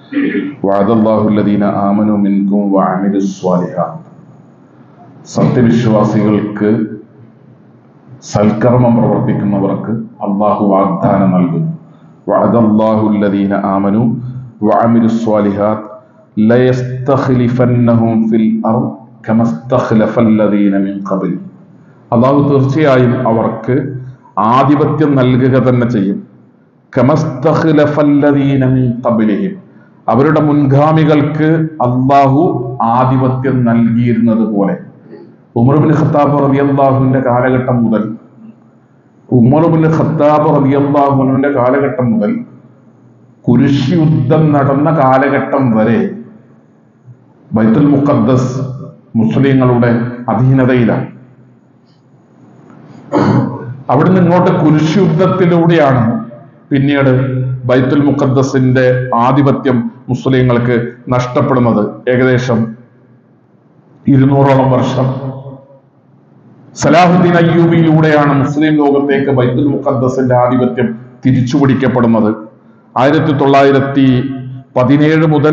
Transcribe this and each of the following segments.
وعد الله الذين آمنوا منكم وعملوا الصالحات സത്യവിശ്വാസികൾക്ക് സൽക്കർമ്മം പ്രവർത്തിക്കുന്നവർക്ക് അള്ളാഹു വാഗ്ദാനം നൽകുന്നു وعد الله الذين آمنوا وعملوا الصالحات ليستخلفنهم في الأرض كما استخلف الذين من قبل അള്ളാഹു തീർച്ചയായും അവർക്ക് ആധിപത്യം നൽകുക തന്നെ ചെയ്യും കമസ്തഖ്ലഫല്ലദീന മിൻ ഖബ്ലിഹിം അവരുടെ മുൻഗാമികൾക്ക് അള്ളാഹു ആധിപത്യം നൽകിയിരുന്നത് പോലെ ഉമർബിൻ ഖത്താബ് റളിയല്ലാഹുവിന്റെ കാലഘട്ടം മുതൽ ഉമർബിൻ ഖത്താബ് റളിയല്ലാഹുവിന്റെ കാലഘട്ടം മുതൽ കുരിശ് യുദ്ധം നടന്ന കാലഘട്ടം വരെ ബൈത്തുൽ മുഖദ്ദസ് മുസ്ലിങ്ങളുടെ അധീനതയിലാണ് അവിടുന്ന് ഇങ്ങോട്ട് കുരിശ് യുദ്ധത്തിലൂടെയാണ് പിന്നീട് ബൈത്തുൽ മുഖദ്ദസിന്റെ ആധിപത്യം മുസ്ലിങ്ങൾക്ക് നഷ്ടപ്പെടുന്നത് ഏകദേശം ഇരുന്നൂറോളം വർഷം സലാഹുദ്ദീൻ അയ്യൂബിയിലൂടെയാണ് മുസ്ലിം ലോകത്തേക്ക് ബൈത്തുൽ മുഖദ്ദസിന്റെ ആധിപത്യം തിരിച്ചുപിടിക്കപ്പെടുന്നത് ആയിരത്തി തൊള്ളായിരത്തി പതിനേഴ് മുതൽ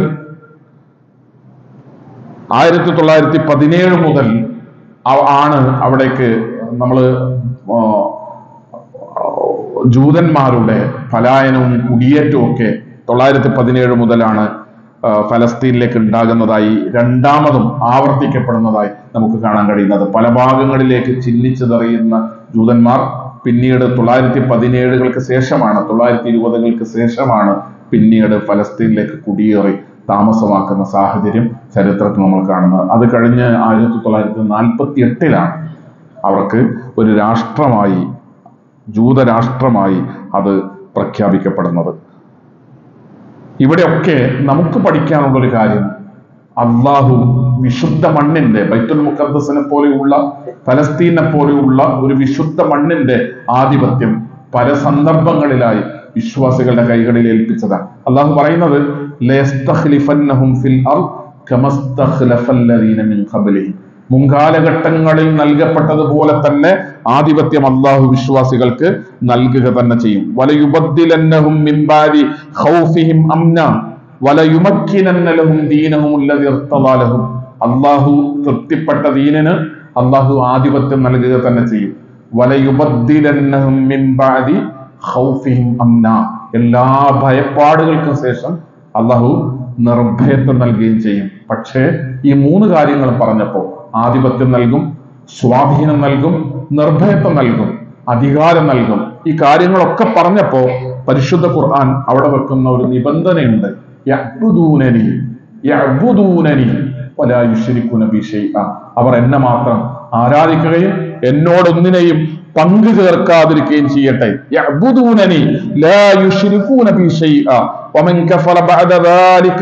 ആയിരത്തി തൊള്ളായിരത്തി പതിനേഴ് മുതൽ ആ- ആണ് അവിടേക്ക് നമ്മൾ ജൂതന്മാരുടെ പലായനവും കുടിയേറ്റവും ഒക്കെ തൊള്ളായിരത്തി പതിനേഴ് മുതലാണ് ആ, ഫലസ്തീനിലേക്ക് ഉണ്ടാകുന്നതായി രണ്ടാമതും ആവർത്തിക്കപ്പെടുന്നതായി നമുക്ക് കാണാൻ കഴിയുന്നത് പല ഭാഗങ്ങളിലേക്ക് ചിന്നിച്ചെറിയുന്ന ജൂതന്മാർ പിന്നീട് തൊള്ളായിരത്തി പതിനേഴുകൾക്ക് ശേഷമാണ് തൊള്ളായിരത്തി ഇരുപതുകൾക്ക് ശേഷമാണ് പിന്നീട് ഫലസ്തീനിലേക്ക് കുടിയേറി താമസമാക്കുന്ന സാഹചര്യം ചരിത്രത്തിൽ നമ്മൾ കാണുന്നത് അത് കഴിഞ്ഞ് ആയിരത്തി തൊള്ളായിരത്തി നാൽപ്പത്തി എട്ടിലാണ് അവർക്ക് ഒരു രാഷ്ട്രമായി ജൂതരാഷ്ട്രമായി അത് പ്രഖ്യാപിക്കപ്പെടുന്നത് ഇവിടെയൊക്കെ നമുക്ക് പഠിക്കാനുള്ള ഒരു കാര്യം അള്ളാഹു വിശുദ്ധ മണ്ണിന്റെ ബൈത്തുൽ മുഖദ്ദസിനെ പോലെയുള്ള ഫലസ്തീനെ പോലെയുള്ള ഒരു വിശുദ്ധ മണ്ണിന്റെ ആധിപത്യം പല സന്ദർഭങ്ങളിലായി വിശ്വാസികളുടെ കൈകളിൽ ഏൽപ്പിച്ചതാണ് അള്ളാഹു പറയുന്നത് "ലയസ്തഖ്ലിഫന്നഹും ഫിൽ അർദ് കമസ്തഖ്ലഫല്ലദീന മിൻ ഖബ്ലിഹിം." മുൻകാലഘട്ടങ്ങളിൽ നൽകപ്പെട്ടതുപോലെ തന്നെ ആധിപത്യം അള്ളാഹു വിശ്വാസികൾക്ക് നൽകുക തന്നെ ചെയ്യും വലയുബദ്ദിലന്നഹും മിൻ ബാദി ഖൗഫിഹിം അംന വലയുമക്കിനന്ന ലഹും ദീനഹും ഉല്ലദി ഇർത്തദാ ലഹും അള്ളാഹു തൃപ്തിപ്പെട്ട ദീനിന് അള്ളാഹു ആധിപത്യം നൽകുക തന്നെ ചെയ്യും വലയുബദ്ദിലന്നഹും മിൻ ബാദി ഖൗഫിഹിം അംന എല്ലാ ഭയപ്പാടുകൾക്കും ശേഷം അള്ളാഹു നിർഭയത്വം നൽകുകയും ചെയ്യും പക്ഷേ ഈ മൂന്ന് കാര്യങ്ങൾ പറഞ്ഞപ്പോൾ ആധിപത്യം നൽകും സ്വാധീനം നൽകും നിർഭയത്വം നൽകും അധികാരം നൽകും ഈ കാര്യങ്ങളൊക്കെ പറഞ്ഞപ്പോ പരിശുദ്ധ ഖുർആൻ അവിടെ വെക്കുന്ന ഒരു നിബന്ധനയുണ്ട് യഅ്ബുദൂനനി യഅ്ബുദൂനനി വലാ യുശ്രികൂന ബി ശൈഅ അവർ എന്നെ മാത്രം ആരാധിക്കുകയും എന്നോടൊന്നിനെയും പങ്കു ചേർക്കാതിരിക്കുകയും ചെയ്യട്ടെ യഅ്ബുദൂനനി ലാ യുശ്രികൂന ബി ശൈഅ വമൻ കഫറ ബഅദ ദാലിക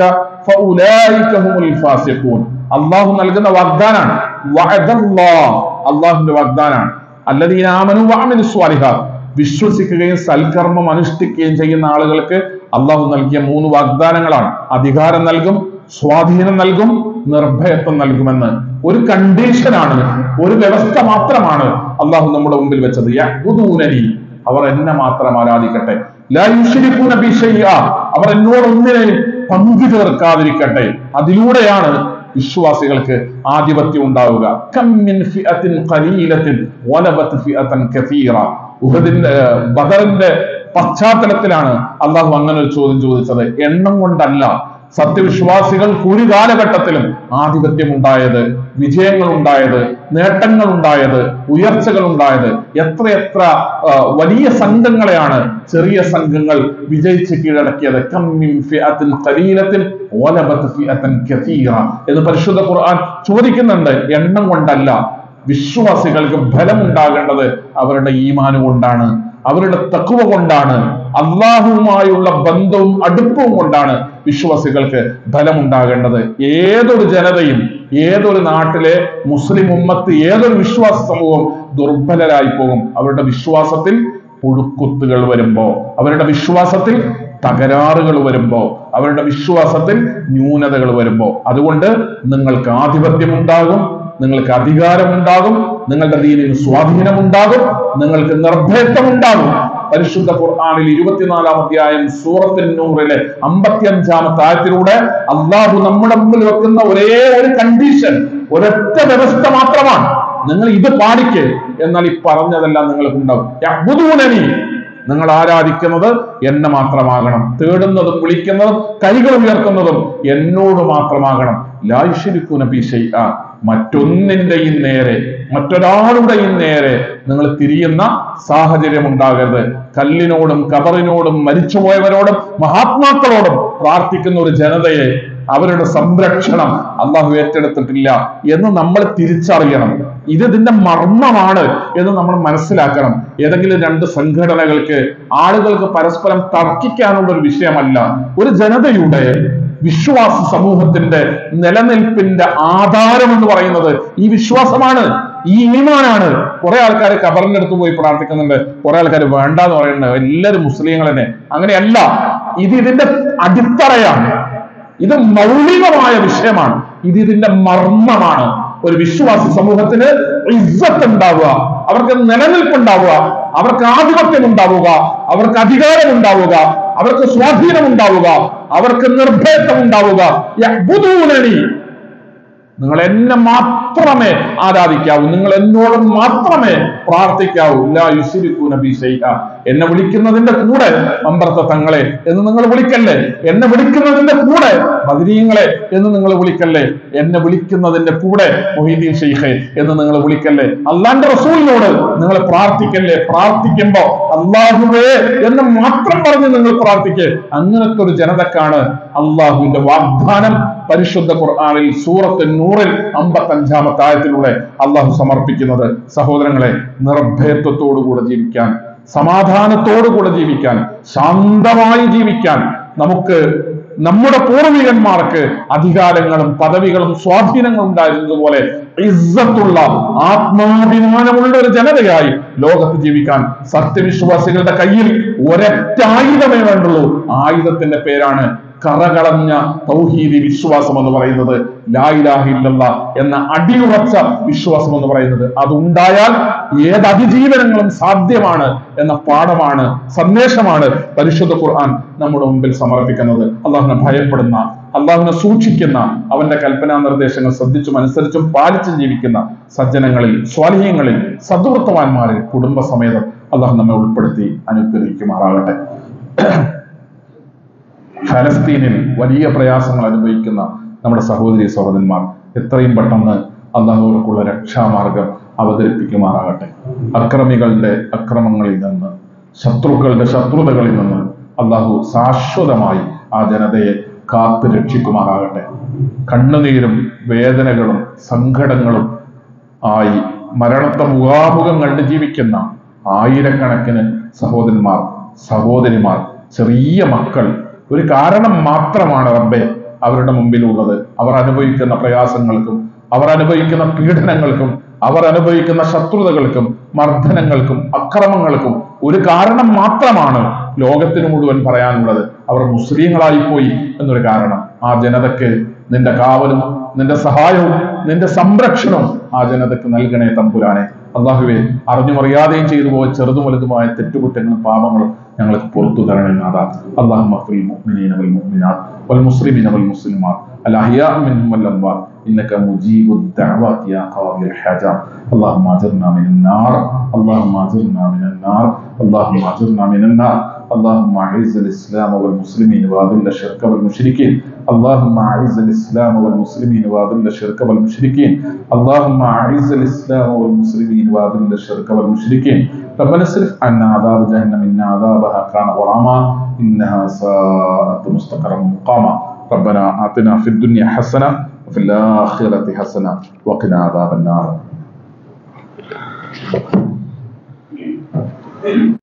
ഫഉലൈക ഹുമുൽ ഫാസിഖൂൻ അള്ളാഹു നൽകുന്ന വാഗ്ദാനാണ് വഅദല്ലാഹ് അള്ളാഹുവിന്റെ വാഗ്ദാനാണ് അല്ലദീന ആമനു വഅമിലു സ്വാലിഹാത്ത് വിശ്വസിക്കുകയും സൽക്കർമ്മം അനുഷ്ഠിക്കുകയും ചെയ്യുന്ന ആളുകൾക്ക് അള്ളാഹു നൽകിയ മൂന്ന് വാഗ്ദാനങ്ങളാണ് അധികാരം നൽകും സ്വാധീനം നൽകും നിർഭയത്വം നൽകുമെന്ന് ഒരു കണ്ടീഷനാണ് ഒരു വ്യവസ്ഥ മാത്രമാണ് അള്ളാഹു നമ്മുടെ മുമ്പിൽ വെച്ചത് യഅ്ബുദൂനനി അവർ എന്നെ മാത്രം ആരാധിക്കട്ടെ ലാ യുശ്രികൂന ബി ശൈഅ അവർ എന്നോട് ഒന്നിനെയും പങ്കു ചേർക്കാതിരിക്കട്ടെ അതിലൂടെയാണ് വിശ്വാസികൾക്ക് ആധിപത്യം ഉണ്ടാവുക കം മിൻ ഫിഅത്തിൻ ഖലീലത്തിൻ വലബത് ഫിഅതൻ കസീറ ഉഹദിന്റെ ബദറിന്റെ പശ്ചാത്തലത്തിലാണ് അള്ളാഹു അങ്ങനെ ഒരു ചോദ്യം ചോദിച്ചത് എണ്ണം കൊണ്ടല്ല സത്യവിശ്വാസികൾക്ക് ഒരു കാലഘട്ടത്തിലും ആധിപത്യം ഉണ്ടായത് വിജയങ്ങൾ ഉണ്ടായത് നേട്ടങ്ങൾ ഉണ്ടായത് ഉയർച്ചകൾ ഉണ്ടായത് എത്രയെത്ര ആ, വലിയ സംഘങ്ങളെയാണ് ചെറിയ സംഘങ്ങൾ വിജയിച്ച് കീഴടക്കിയത് കം മിൻ ഫിഅത്തിൻ ഖലീലത്തിൻ വലബത് ഫിഅതൻ കസീറ എന്ന് പരിശുദ്ധ ഖുർആൻ ചോദിക്കുന്നുണ്ട് എണ്ണം കൊണ്ടല്ല വിശ്വാസികൾക്ക് ബലമുണ്ടാകേണ്ടത് അവരുടെ ഈമാന് കൊണ്ടാണ് അവരുടെ തക്കുവ കൊണ്ടാണ് അള്ളാഹുവുമായുള്ള ബന്ധവും അടുപ്പവും കൊണ്ടാണ് വിശ്വാസികൾക്ക് ബലമുണ്ടാകേണ്ടത് ഏതൊരു ജനതയും ഏതൊരു നാട്ടിലെ മുസ്ലിം ഉമ്മത്ത് ഏതൊരു വിശ്വാസ സമൂഹം ദുർബലരായി പോകും അവരുടെ വിശ്വാസത്തിൽ പുഴുക്കുത്തുകൾ വരുമ്പോ അവരുടെ വിശ്വാസത്തിൽ തകരാറുകൾ വരുമ്പോ അവരുടെ വിശ്വാസത്തിൽ ന്യൂനതകൾ വരുമ്പോ അതുകൊണ്ട് നിങ്ങൾക്ക് ആധിപത്യം ഉണ്ടാകും നിങ്ങൾക്ക് അധികാരമുണ്ടാകും നിങ്ങളുടെ ദീനിന് സ്വാധീനമുണ്ടാകും നിങ്ങൾക്ക് നിർഭയത്വം ഉണ്ടാകും പരിശുദ്ധ ഖുർആാനിൽ ഇരുപത്തിനാലാം അധ്യായം സൂറത്തിൻ നൂറിലെ അമ്പത്തിയഞ്ചാമത്തെ ആയത്തിലൂടെ അള്ളാഹു നമ്മുടെ മുമ്പിൽ വെക്കുന്ന ഒരേ ഒരു കണ്ടീഷൻ ഒരൊറ്റ വ്യവസ്ഥ മാത്രമാണ് നിങ്ങൾ ഇത് പാലിക്ക് എന്നാൽ ഈ പറഞ്ഞതെല്ലാം നിങ്ങൾക്ക് ഉണ്ടാവും യഅ്ബുദൂനനി. നിങ്ങൾ ആരാധിക്കുന്നത് എന്നെ മാത്രമാകണം തേടുന്നതും വിളിക്കുന്നതും കൈകൾ ഉയർത്തുന്നതും എന്നോട് മാത്രമാകണം ലായുഷരിക്കൂന ബിഷൈഅ മറ്റൊന്നിന്റെയും നേരെ മറ്റൊരാളുടെയും നേരെ നിങ്ങൾ തിരിയുന്ന സാഹചര്യം ഉണ്ടാകരുത് കല്ലിനോടും കബറിനോടും മരിച്ചുപോയവരോടും മഹാത്മാക്കളോടും പ്രാർത്ഥിക്കുന്ന ഒരു ജനതയെ അവരുടെ സംരക്ഷണം അള്ളാഹു ഏറ്റെടുത്തിട്ടില്ല എന്ന് നമ്മൾ തിരിച്ചറിയണം ഇത് ഇതിന്റെ മർമ്മമാണ് എന്ന് നമ്മൾ മനസ്സിലാക്കണം ഏതെങ്കിലും രണ്ട് സംഘടനകൾക്ക് ആളുകൾക്ക് പരസ്പരം തർക്കിക്കാനുള്ള ഒരു വിഷയമല്ല ഒരു ജനതയുടെ വിശ്വാസ സമൂഹത്തിന്റെ നിലനിൽപ്പിന്റെ ആധാരം എന്ന് പറയുന്നത് ഈ വിശ്വാസമാണ് ഈ ഈമാനാണ് കുറെ ആൾക്കാർ കബറിന്റെ അടുത്ത് പോയി പ്രാർത്ഥിക്കുന്നുണ്ട് കുറെ ആൾക്കാർ വേണ്ട എന്ന് പറയുന്നുണ്ട് എല്ലാവരും മുസ്ലിങ്ങൾ തന്നെ അങ്ങനെയല്ല ഇത് ഇതിന്റെ അടിത്തറയാണ് ഇത് മൗലികമായ വിഷയമാണ് ഇത് ഇതിന്റെ മർമ്മമാണ് ഒരു വിശ്വാസി സമൂഹത്തിന് ഇസ്സത്ത് ഉണ്ടാവുക അവർക്ക് നിലനിൽപ്പ് ഉണ്ടാവുക അവർക്ക് ആധിപത്യം ഉണ്ടാവുക അവർക്ക് അധികാരം ഉണ്ടാവുക അവർക്ക് സ്വാധീനം ഉണ്ടാവുക അവർക്ക് നിർഭയത്വം ഉണ്ടാവുക യഅ്ബുദൂനനി. നിങ്ങൾ എന്നെ മാത്രമേ ആരാധിക്കാവൂ നിങ്ങൾ എന്നോട് മാത്രമേ പ്രാർത്ഥിക്കാവൂ ലാ യുശ്രികൂന ബി ശൈഅ. എന്നെ വിളിക്കുന്നതിന്റെ കൂടെ മമ്പർത്ത തങ്ങളെ എന്ന് നിങ്ങൾ വിളിക്കല്ലേ എന്നെ വിളിക്കുന്നതിന്റെ കൂടെ ബദരീങ്ങളെ എന്ന് നിങ്ങൾ വിളിക്കല്ലേ എന്നെ വിളിക്കുന്നതിന്റെ കൂടെ മൊഹീദ്ദീൻ ഷെയ്ഖെ എന്ന് നിങ്ങൾ വിളിക്കല്ലേ അള്ളാന്റെ റസൂലിനോട് നിങ്ങൾ പ്രാർത്ഥിക്കല്ലേ പ്രാർത്ഥിക്കുമ്പോ അള്ളാഹുവേ എന്ന് മാത്രം പറഞ്ഞ് നിങ്ങൾ പ്രാർത്ഥിക്കേ അങ്ങനത്തെ ഒരു ജനതക്കാണ് അള്ളാഹുവിന്റെ വാഗ്ദാനം പരിശുദ്ധ ഖുർആനിൽ സൂറത്ത് നൂറിൽ അമ്പത്തി അഞ്ചാമത്തെ ആയത്തിലൂടെ അള്ളാഹു സമർപ്പിക്കുന്നത് സഹോദരങ്ങളെ നിർഭയത്വത്തോടുകൂടെ ജീവിക്കാൻ സമാധാനത്തോടുകൂടെ ജീവിക്കാൻ ശാന്തമായി ജീവിക്കാൻ നമുക്ക് നമ്മുടെ പൂർവികന്മാർക്ക് അധികാരങ്ങളും പദവികളും സ്വാധീനങ്ങളും ഉണ്ടായിരുന്നതുപോലെ ഇസ്സത്തുള്ള ആത്മാഭിമാനമുള്ള ഒരു ജനതയായി ലോകത്ത് ജീവിക്കാൻ സത്യവിശ്വാസികളുടെ കയ്യിൽ ഒരൊറ്റ ആയുധമേ വേണ്ടുള്ളൂ ആയുധത്തിന്റെ പേരാണ് കറകളഞ്ഞ തൗഹീദി വിശ്വാസം എന്ന് പറയുന്നത് ലായിലാഹില്ല എന്ന അടിയുറച്ച വിശ്വാസം എന്ന് പറയുന്നത് അതുണ്ടായാൽ ഏത് അതിജീവനങ്ങളും സാധ്യമാണ് എന്ന പാഠമാണ് സന്ദേശമാണ് പരിശുദ്ധ ഖുർആൻ നമ്മുടെ മുമ്പിൽ സമർപ്പിക്കുന്നത് അള്ളാഹുനെ ഭയപ്പെടുന്ന അള്ളാഹുവിനെ സൂക്ഷിക്കുന്ന അവന്റെ കൽപ്പനാ നിർദ്ദേശങ്ങൾ ശ്രദ്ധിച്ചും അനുസരിച്ചും പാലിച്ചും ജീവിക്കുന്ന സജ്ജനങ്ങളിൽ സ്വാലിഹ്യങ്ങളിൽ സദ്വൃത്തവാന്മാരിൽ കുടുംബസമേതം അള്ളാഹു നമ്മെ ഉൾപ്പെടുത്തി അനുഗ്രഹിക്കുമാറാകട്ടെ ഫലസ്തീനിൽ വലിയ പ്രയാസങ്ങൾ അനുഭവിക്കുന്ന നമ്മുടെ സഹോദരി സഹോദരന്മാർ എത്രയും പെട്ടെന്ന് അള്ളാഹുവർക്കുള്ള രക്ഷാമാർഗം അവതരിപ്പിക്കുമാറാകട്ടെ അക്രമികളുടെ അക്രമങ്ങളിൽ നിന്ന് ശത്രുക്കളുടെ ശത്രുതകളിൽ നിന്ന് അള്ളാഹു ശാശ്വതമായി ആ ജനതയെ കാത്തു രക്ഷിക്കുമാറാകട്ടെ കണ്ണുനീരും വേദനകളും സങ്കടങ്ങളും ആയി മരണത്തെ മുഖാമുഖം കണ്ട് ജീവിക്കുന്ന ആയിരക്കണക്കിന് സഹോദരന്മാർ സഹോദരിമാർ ചെറിയ മക്കൾ ഒരു കാരണം മാത്രമാണ് റബ്ബെ അവരുടെ മുമ്പിലുള്ളത് അവർ അനുഭവിക്കുന്ന പ്രയാസങ്ങൾക്കും അവർ അനുഭവിക്കുന്ന പീഡനങ്ങൾക്കും അവർ അനുഭവിക്കുന്ന ശത്രുതകൾക്കും മർദ്ദനങ്ങൾക്കും അക്രമങ്ങൾക്കും ഒരു കാരണം മാത്രമാണ് ലോകത്തിന് മുഴുവൻ പറയാനുള്ളത് അവർ മുസ്ലിങ്ങളായി പോയി എന്നൊരു കാരണം ആ ജനതയ്ക്ക് നിന്റെ കാവലും നിന്റെ സഹായവും നിന്റെ സംരക്ഷണവും ആ ജനതയ്ക്ക് നൽകണേ തമ്പുരാനെ അള്ളാഹുവെ അറിഞ്ഞുമറിയാതെയും ചെയ്തു പോയ ചെറുതും വലുതുമായ തെറ്റുകുറ്റങ്ങളും പാപങ്ങളും ഞങ്ങൾക്ക് പുറത്തു തരണേ നാഥ അള്ളാഹു മഫിൽ മുഅ്മിനീന വൽ മുഅ്മിനാത്ത് വൽ മുസ്ലിമീന വൽ മുസ്ലിമാത്ത് الأحياء منهم والأموات إنك مجيب الدعوات يا قاضي الحاجات اللهم أجرنا من النار اللهم أجرنا من النار اللهم أجرنا من النار اللهم أعز الإسلام والمسلمين وأذل الشرك والمشركين اللهم أعز الإسلام والمسلمين وأذل الشرك والمشركين اللهم أعز الإسلام والمسلمين وأذل الشرك والمشركين ربنا اصرف عنا عذاب جهنم إن عذابها كان غراما إنها ساءت مستقرا مقاما ربنا آتنا في الدنيا حسنة وفي الآخرة حسنة وقنا عذاب النار